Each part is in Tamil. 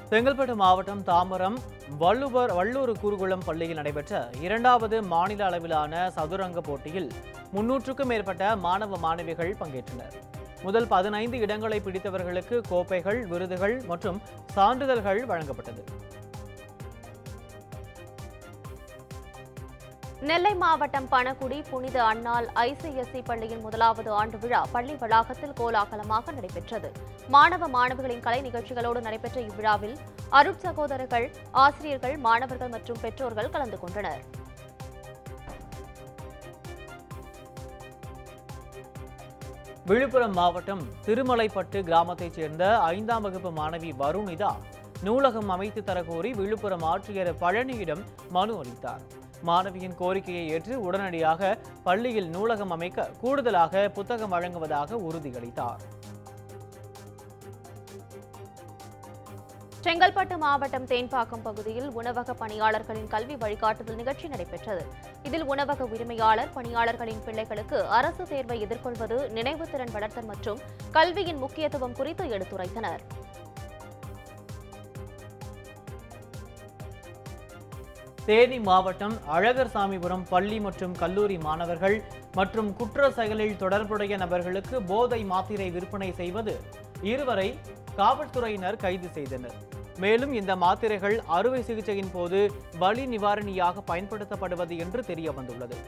செங்கல்பட்டு மாவட்டம் தாம்பரம் வள்ளுவர் வள்ளூர் கூறுகுளம் பள்ளியில் நடைபெற்ற இரண்டாவது மாநில அளவிலான சதுரங்க போட்டியில் முன்னூற்றுக்கும் மேற்பட்ட மாணவ மாணவிகள் பங்கேற்றனர் முதல் பதினைந்து இடங்களை பிடித்தவர்களுக்கு கோப்பைகள் விருதுகள் மற்றும் சான்றிதழ்கள் வழங்கப்பட்டது நெல்லை மாவட்டம் பணகுடி புனித அன்னாள் ஐசிஎஸ்சி பள்ளியின் முதலாவது ஆண்டு விழா பள்ளி வளாகத்தில் கோலாகலமாக நடைபெற்றது மாணவ மாணவிகளின் கலை நிகழ்ச்சிகளோடு நடைபெற்ற இவ்விழாவில் அருட்சகோதரர்கள் ஆசிரியர்கள் மாணவர்கள் மற்றும் பெற்றோர்கள் கலந்து கொண்டனர் விழுப்புரம் மாவட்டம் திருமலைப்பட்டு கிராமத்தைச் சேர்ந்த ஐந்தாம் வகுப்பு மாணவி வருணிதா நூலகம் அமைத்து தரக்கோரி விழுப்புரம் ஆட்சியர் பழனியிடம் மனு அளித்தார் மாணவியின் கோரிக்கையை ஏற்று உடனடியாக பள்ளியில் நூலகம் அமைக்க கூடுதலாக புத்தகம் வழங்குவதாக உறுதியளித்தார் செங்கல்பட்டு மாவட்டம் தேன்பாக்கம் பகுதியில் உணவக பணியாளர்களின் கல்வி வழிகாட்டுதல் நிகழ்ச்சி நடைபெற்றது இதில் உணவக உரிமையாளர் பணியாளர்களின் பிள்ளைகளுக்கு அரசு தேர்வை எதிர்கொள்வது நினைவுத்திறன் வளர்த்தல் மற்றும் கல்வியின் முக்கியத்துவம் குறித்து எடுத்துரைத்தனர் தேனி மாவட்டம் அழகர் சாமிபுரம் பள்ளி மற்றும் கல்லூரி மாணவர்கள் மற்றும் குற்ற செயலில் தொடர்புடைய நபர்களுக்கு போதை மாத்திரை விற்பனை செய்வது இருவரை காவல்துறையினர் கைது செய்தனர் மேலும் இந்த மாத்திரைகள் அறுவை சிகிச்சையின் போது வலி நிவாரணியாக பயன்படுத்தப்படுவது என்று தெரிய வந்துள்ளது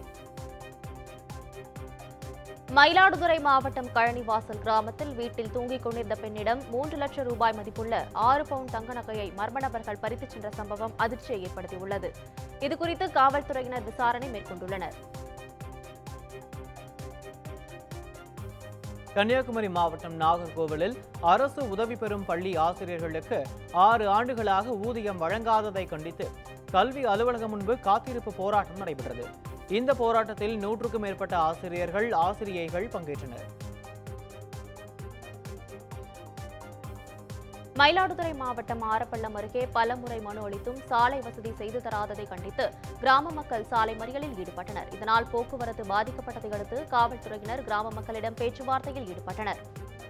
மயிலாடுதுறை மாவட்டம் கழனிவாசல் கிராமத்தில் வீட்டில் தூங்கிக் கொண்டிருந்த பெண்ணிடம் மூன்று லட்சம் ரூபாய் மதிப்புள்ள ஆறு பவுண்ட் தங்க நகையை மர்ம நபர்கள் பறித்துச் சென்ற சம்பவம் அதிர்ச்சியை ஏற்படுத்தியுள்ளது இதுகுறித்து காவல்துறையினர் விசாரணை மேற்கொண்டுள்ளனர் கன்னியாகுமரி மாவட்டம் நாகர்கோவிலில் அரசு உதவி பெறும் பள்ளி ஆசிரியர்களுக்கு ஆறு ஆண்டுகளாக ஊதியம் வழங்காததை கண்டித்து கல்வி அலுவலகம் முன்பு காத்திருப்பு போராட்டம் நடைபெற்றது இந்த போராட்டத்தில் நூற்றுக்கும் மேற்பட்ட ஆசிரியர்கள் ஆசிரியைகள் பங்கேற்றனர் மயிலாடுதுறை மாவட்டம் ஆரப்பள்ளம் அருகே பலமுறை மனு அளித்தும் சாலை வசதி செய்து தராததை கண்டித்து கிராம மக்கள் சாலை மறியலில் ஈடுபட்டனர் இதனால் போக்குவரத்து பாதிக்கப்பட்டதை அடுத்து காவல்துறையினர் கிராம மக்களிடம் பேச்சுவார்த்தையில் ஈடுபட்டனர்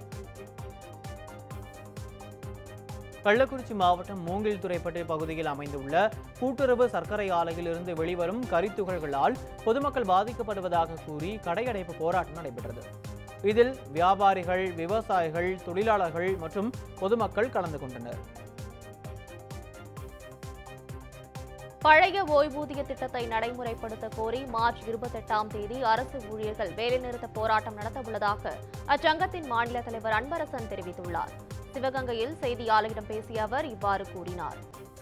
கள்ளக்குறிச்சி மாவட்டம் மூங்கில் துறைப்பட்டு பகுதியில் அமைந்துள்ள கூட்டுறவு சர்க்கரை ஆலையில் இருந்து வெளிவரும் கரித்துகள்களால் பொதுமக்கள் பாதிக்கப்படுவதாக கூறி கடையடைப்பு போராட்டம் நடைபெற்றது இதில் வியாபாரிகள் விவசாயிகள் தொழிலாளர்கள் மற்றும் பொதுமக்கள் கலந்து கொண்டனர் பழைய ஓய்வூதிய திட்டத்தை நடைமுறைப்படுத்த கோரி மார்ச் இருபத்தெட்டாம் தேதி அரசு ஊழியர்கள் வேலைநிறுத்த போராட்டம் நடத்த உள்ளதாக அச்சங்கத்தின் மாநில தலைவர் அன்பரசன் தெரிவித்துள்ளார் சிவகங்கையில் செய்தியாளர்களிடம் பேசிய அவர் இவ்வாறு கூறினார்